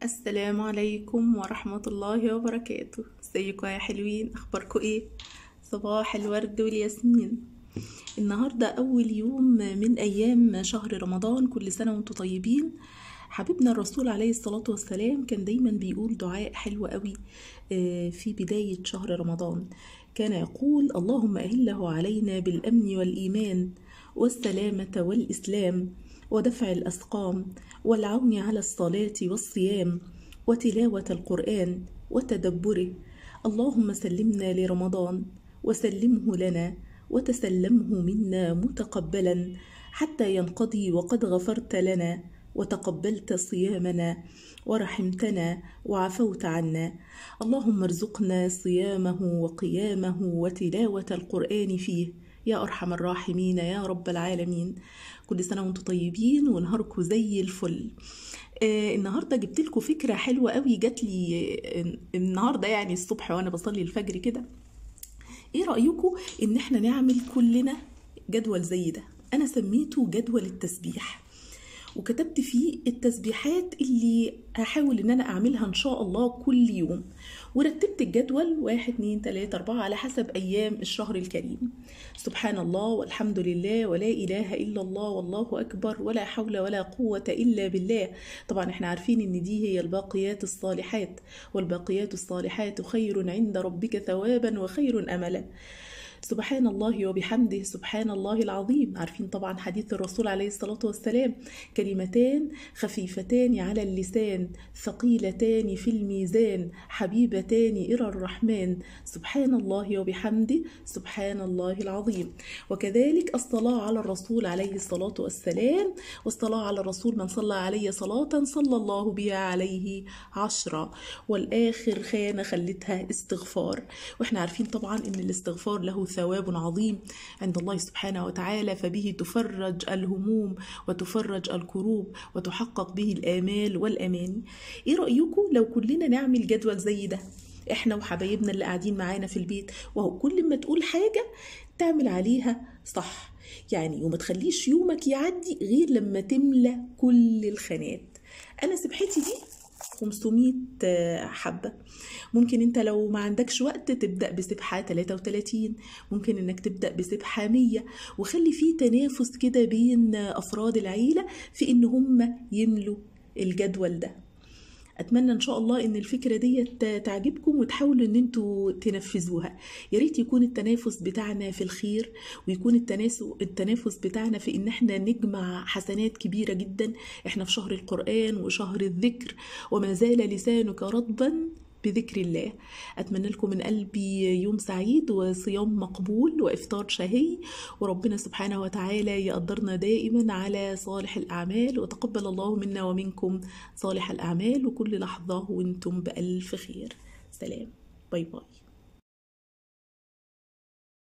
السلام عليكم ورحمة الله وبركاته ازيكم يا حلوين اخباركم ايه صباح الورد والياسمين النهاردة اول يوم من ايام شهر رمضان كل سنة وانتم طيبين حبيبنا الرسول عليه الصلاة والسلام كان دايما بيقول دعاء حلو قوي آه، في بداية شهر رمضان كان يقول اللهم أهله علينا بالأمن والإيمان والسلامة والإسلام ودفع الأسقام والعون على الصلاة والصيام وتلاوة القرآن وتدبره اللهم سلمنا لرمضان وسلمه لنا وتسلمه منا متقبلا حتى ينقضي وقد غفرت لنا وتقبلت صيامنا ورحمتنا وعفوت عنا اللهم ارزقنا صيامه وقيامه وتلاوة القرآن فيه يا أرحم الراحمين يا رب العالمين كل سنة وانتم طيبين ونهاركم زي الفل آه النهارده جبت لكم فكره حلوه قوي جات لي آه، النهارده يعني الصبح وانا بصلي الفجر كده ايه رايكم ان احنا نعمل كلنا جدول زي ده انا سميته جدول التسبيح وكتبت فيه التسبيحات اللي هحاول ان انا اعملها ان شاء الله كل يوم ورتبت الجدول واحد اتنين تلاتة اربعة على حسب ايام الشهر الكريم سبحان الله والحمد لله ولا اله الا الله والله اكبر ولا حول ولا قوة الا بالله طبعا احنا عارفين ان دي هي الباقيات الصالحات والباقيات الصالحات خير عند ربك ثوابا وخير املا سبحان الله وبحمده سبحان الله العظيم عارفين طبعا حديث الرسول عليه الصلاة والسلام كلمتان خفيفتان على اللسان ثقيلتان في الميزان حبيبتان إلى الرحمن سبحان الله وبحمده سبحان الله العظيم وكذلك الصلاة على الرسول عليه الصلاة والسلام والصلاة على الرسول من صلى عليه صلاة صلى الله بها عليه عشرة والآخر خانة خلتها استغفار واحنا عارفين طبعا ان الاستغفار له ثواب عظيم عند الله سبحانه وتعالى فبه تفرج الهموم وتفرج الكروب وتحقق به الآمال والأماني ايه رأيكم لو كلنا نعمل جدول زي ده احنا وحبايبنا اللي قاعدين معانا في البيت وهو كل ما تقول حاجة تعمل عليها صح يعني وما تخليش يومك يعدي غير لما تملى كل الخانات انا سبحتي دي 500 حبة ممكن انت لو ما عندكش وقت تبدأ بسبحة 33 ممكن انك تبدأ بسبحة 100 وخلي فيه تنافس كده بين افراد العيلة في ان هم يملوا الجدول ده اتمنى ان شاء الله ان الفكره دي تعجبكم وتحاولوا ان انتوا تنفذوها يا ريت يكون التنافس بتاعنا في الخير ويكون التناس- التنافس بتاعنا في ان احنا نجمع حسنات كبيره جدا احنا في شهر القران وشهر الذكر وما زال لسانك رطبا بذكر الله أتمنى لكم من قلبي يوم سعيد وصيام مقبول وإفطار شهي وربنا سبحانه وتعالى يقدرنا دائما على صالح الأعمال وتقبل الله منا ومنكم صالح الأعمال وكل لحظة وانتم بألف خير سلام باي باي